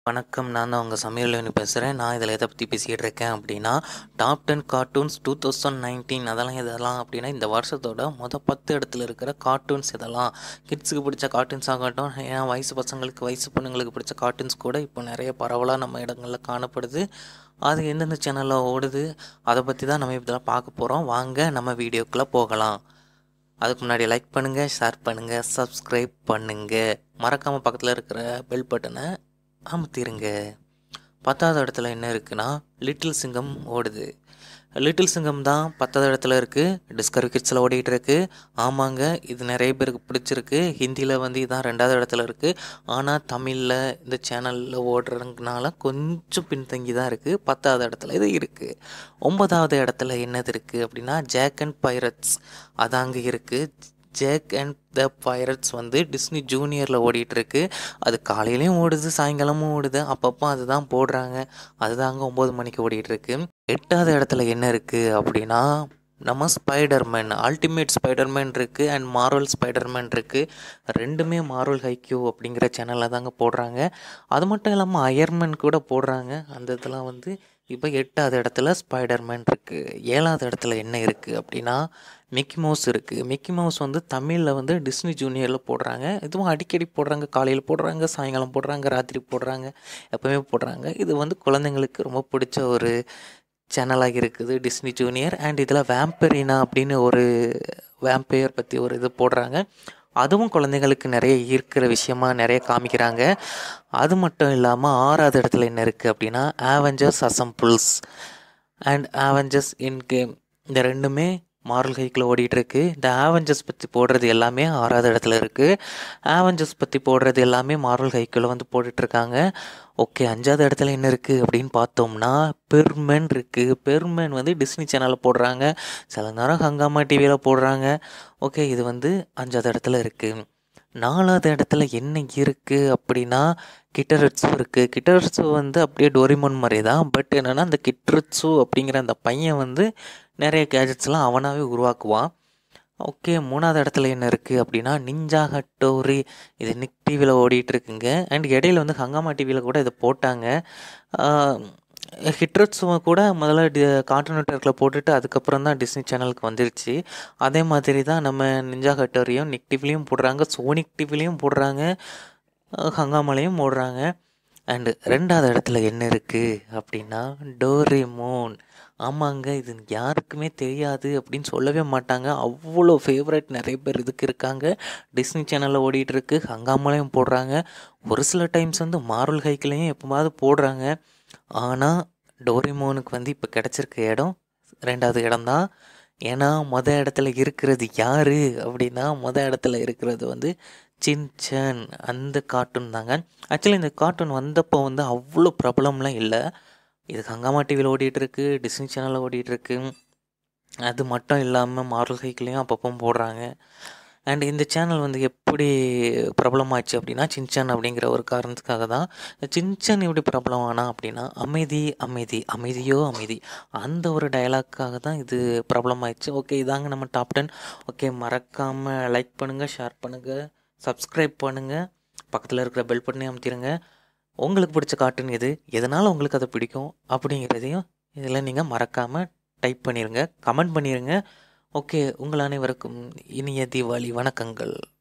வணக்கம் நான் தான் உங்கள் சமையல்னு பேசுகிறேன் நான் இதில் எதை பற்றி பேசிகிட்டு இருக்கேன் அப்படின்னா top ten cartoons two thousand nineteen அதெல்லாம் இதெல்லாம் அப்படின்னா இந்த வருஷத்தோட மொதல் பத்து இடத்துல இருக்கிற கார்ட்டூன்ஸ் இதெல்லாம் கிட்ஸுக்கு பிடிச்ச கார்ட்டூன்ஸ் ஆகட்டும் ஏன் வயசு பசங்களுக்கு வயசு பொண்ணுங்களுக்கு பிடிச்ச கார்ட்டூன்ஸ் கூட இப்போ நிறைய பரவலாக நம்ம இடங்களில் காணப்படுது அது எந்தெந்த சேனலில் ஓடுது அதை பற்றி தான் நம்ம இதெல்லாம் பார்க்க போகிறோம் வாங்க நம்ம வீடியோக்குள்ளே போகலாம் அதுக்கு முன்னாடி லைக் பண்ணுங்கள் ஷேர் பண்ணுங்கள் சப்ஸ்கிரைப் பண்ணுங்கள் மறக்காமல் பக்கத்தில் இருக்கிற பெல் பட்டனை அமுத்திருங்க பத்தாவது இடத்துல என்ன இருக்குன்னா லிட்டில் சிங்கம் ஓடுது லிட்டில் சிங்கம் தான் பத்தாவது இடத்துல இருக்குது டிஸ்கவரி கிட்ஸில் ஓடிட்டு இருக்கு ஆமாங்க இது நிறைய பேருக்கு பிடிச்சிருக்கு ஹிந்தியில் வந்து இதான் ரெண்டாவது இடத்துல இருக்குது ஆனால் தமிழில் இந்த சேனலில் ஓடுறதுனால கொஞ்சம் பின்தங்கி தான் இருக்குது பத்தாவது இடத்துல இது இருக்குது ஒன்பதாவது இடத்துல என்னது இருக்குது அப்படின்னா ஜேக் அண்ட் பைரட்ஸ் அதாங்க இருக்குது ஜேக் அண்ட் த பைரட்ஸ் வந்து டிஸ்னி ஜூனியரில் ஓடிட்டுருக்கு அது காலையிலையும் ஓடுது சாயங்காலமும் ஓடுது அப்பப்போ அதுதான் போடுறாங்க அதுதாங்க ஒம்பது மணிக்கு ஓடிட்டுருக்கு எட்டாவது இடத்துல என்ன இருக்குது அப்படின்னா நம்ம ஸ்பைடர்மேன் அல்டிமேட் ஸ்பைடர்மேன் இருக்குது அண்ட் மார்வல் ஸ்பைடர்மேன் இருக்குது ரெண்டுமே மார்வல் ஹைக்யூ அப்படிங்கிற சேனலில் தாங்க போடுறாங்க அது மட்டும் இல்லாமல் அயர்மேன் கூட போடுறாங்க அந்த இதெல்லாம் வந்து இப்போ எட்டாவது இடத்துல ஸ்பைடர்மேன் இருக்குது ஏழாவது இடத்துல என்ன இருக்குது அப்படின்னா மிக்கி மவுஸ் இருக்குது மிக்கி மவுஸ் வந்து தமிழில் வந்து டிஸ்னி ஜூனியரில் போடுறாங்க இதுவும் அடிக்கடி போடுறாங்க காலையில் போடுறாங்க சாயங்காலம் போடுறாங்க ராத்திரி போடுறாங்க எப்போவுமே போடுறாங்க இது வந்து குழந்தைங்களுக்கு ரொம்ப பிடிச்ச ஒரு சேனலாக இருக்குது டிஸ்னி ஜூனியர் அண்ட் இதில் வேம்பரினா அப்படின்னு ஒரு வேம்பையர் பற்றி ஒரு இது போடுறாங்க அதுவும் குழந்தைங்களுக்கு நிறைய ஈர்க்கிற விஷயமா நிறைய காமிக்கிறாங்க அது மட்டும் இல்லாமல் ஆறாவது இடத்துல என்ன இருக்குது அப்படின்னா Avengers assembles and Avengers Endgame இந்த ரெண்டுமே மாரல் ஹைக்கில் ஓடிட்டுருக்கு இந்த ஆவெஞ்சர்ஸ் பற்றி போடுறது எல்லாமே ஆறாவது இடத்துல இருக்குது ஆவெஞ்சர்ஸ் பற்றி போடுறது எல்லாமே மாரல் ஹைக்கில் வந்து போட்டுட்ருக்காங்க ஓகே அஞ்சாவது இடத்துல என்ன இருக்குது அப்படின்னு பார்த்தோம்னா பெர்மென் இருக்குது பெர்மென் வந்து டிஸ்னி சேனலில் போடுறாங்க சில நேரம் ஹங்காமா டிவியில் போடுறாங்க ஓகே இது வந்து அஞ்சாவது இடத்துல இருக்குது நாலாவது இடத்துல என்ன இருக்குது அப்படின்னா கிட்டரட்ஸு இருக்குது கிட்டரட்ஸு வந்து அப்படியே டோரிமோன் மாதிரி தான் பட் என்னென்னா அந்த கிட்ரட்ஸு அப்படிங்கிற அந்த பையன் வந்து நிறைய கேஜெட்ஸ்லாம் அவனாகவே உருவாக்குவான் ஓகே மூணாவது இடத்துல என்ன இருக்குது அப்படின்னா நிஞ்சா ஹட்டோரி இது நிக் டிவியில் ஓடிட்டு இருக்குங்க அண்ட் இடையில வந்து ஹங்காமா டிவியில் கூட இதை போட்டாங்க ஹிட்ரட்ஸும் கூட முதல்ல டி கார்ட்டூன் நெட்ஒர்க்கில் போட்டுட்டு அதுக்கப்புறம் தான் டிஸ்னி சேனலுக்கு வந்துருச்சு அதே மாதிரி தான் நம்ம நிஞ்சா ஹட்டோரியும் நிக் டிவிலையும் போடுறாங்க சோனிக் டிவிலையும் போடுறாங்க ஹங்காமாலையும் போடுறாங்க அண்டு ரெண்டாவது இடத்துல என்ன இருக்குது அப்படின்னா டோரிமோன் ஆமாங்க இது யாருக்குமே தெரியாது அப்படின்னு சொல்லவே மாட்டாங்க அவ்வளோ ஃபேவரட் நிறைய பேர் இதுக்கு இருக்காங்க டிஸ்னி சேனலில் ஓடிட்டுருக்கு ஹங்காமாலையும் போடுறாங்க ஒரு சில டைம்ஸ் வந்து மார்வல் ஹைக்கிலையும் எப்போவாவது போடுறாங்க ஆனால் டோரிமோனுக்கு வந்து இப்போ கிடச்சிருக்க இடம் ரெண்டாவது இடம்தான் ஏன்னா மொதல் இடத்துல இருக்கிறது யார் அப்படின்னா மொதல் இடத்துல இருக்கிறது வந்து சின்சன் அந்த கார்ட்டூன் தாங்க ஆக்சுவலி இந்த கார்ட்டூன் வந்தப்போ வந்து அவ்வளோ பிரபலம்லாம் இல்லை இது ஹங்காமா டிவியில் ஓடிட்டுருக்கு டிஸ்னி சேனலில் ஓடிட்டுருக்கு அது மட்டும் இல்லாமல் மார்வல் ஹைக்கிலையும் அப்பப்போ போடுறாங்க அண்ட் இந்த சேனல் வந்து எப்படி பிரபலமாச்சு அப்படின்னா சின்சன் அப்படிங்கிற ஒரு காரணத்துக்காக தான் சின்சன் எப்படி பிரபலம் ஆனா அப்படின்னா அமைதி அமைதி அமைதியோ அமைதி அந்த ஒரு டைலாக்காக தான் இது பிரபலமாயிடுச்சு ஓகே இதாங்க நம்ம டாப் டென் ஓகே மறக்காமல் லைக் பண்ணுங்கள் ஷேர் பண்ணுங்கள் சப்ஸ்கிரைப் பண்ணுங்கள் பக்கத்தில் இருக்கிற பெல் பட்டனே அமைத்திருங்க உங்களுக்கு பிடிச்ச கார்ட்டூன் எது எதனால் உங்களுக்கு அதை பிடிக்கும் அப்படிங்கிறதையும் இதில் நீங்கள் மறக்காமல் டைப் பண்ணிடுங்க கமெண்ட் பண்ணிடுங்க ஓகே உங்கள் அனைவருக்கும் இனிய தீபாவளி வணக்கங்கள்